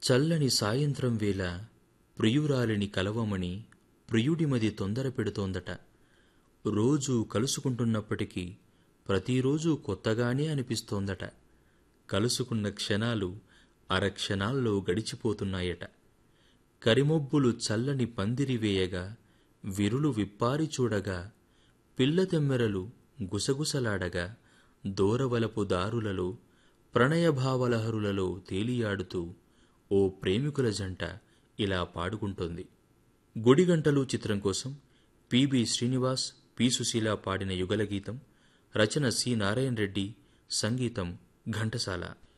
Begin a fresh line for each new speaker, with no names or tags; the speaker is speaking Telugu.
చల్లని సాయంత్రం వేళ ప్రియురాలిని కలవమని ప్రియుడిమది తొందర పెడుతోందట రోజూ కలుసుకుంటున్నప్పటికీ ప్రతిరోజు కొత్తగానే అనిపిస్తోందట కలుసుకున్న క్షణాలు అరక్షణాల్లో గడిచిపోతున్నాయట కరిమొబ్బులు చల్లని పందిరి వేయగా విరులు విప్పారి చూడగా పిల్లతెమ్మెరలు గుసగుసలాడగా దూరవలపు దారులలో ప్రణయభావలహరులలో తేలియాడుతూ ఓ ప్రేమికుల జంట ఇలా పాడుకుంటోంది గుడిగంటలు చిత్రం కోసం పిబి శ్రీనివాస్ పి సుశీల పాడిన యుగలగీతం రచన సి నారాయణ రెడ్డి సంగీతం ఘంటసాల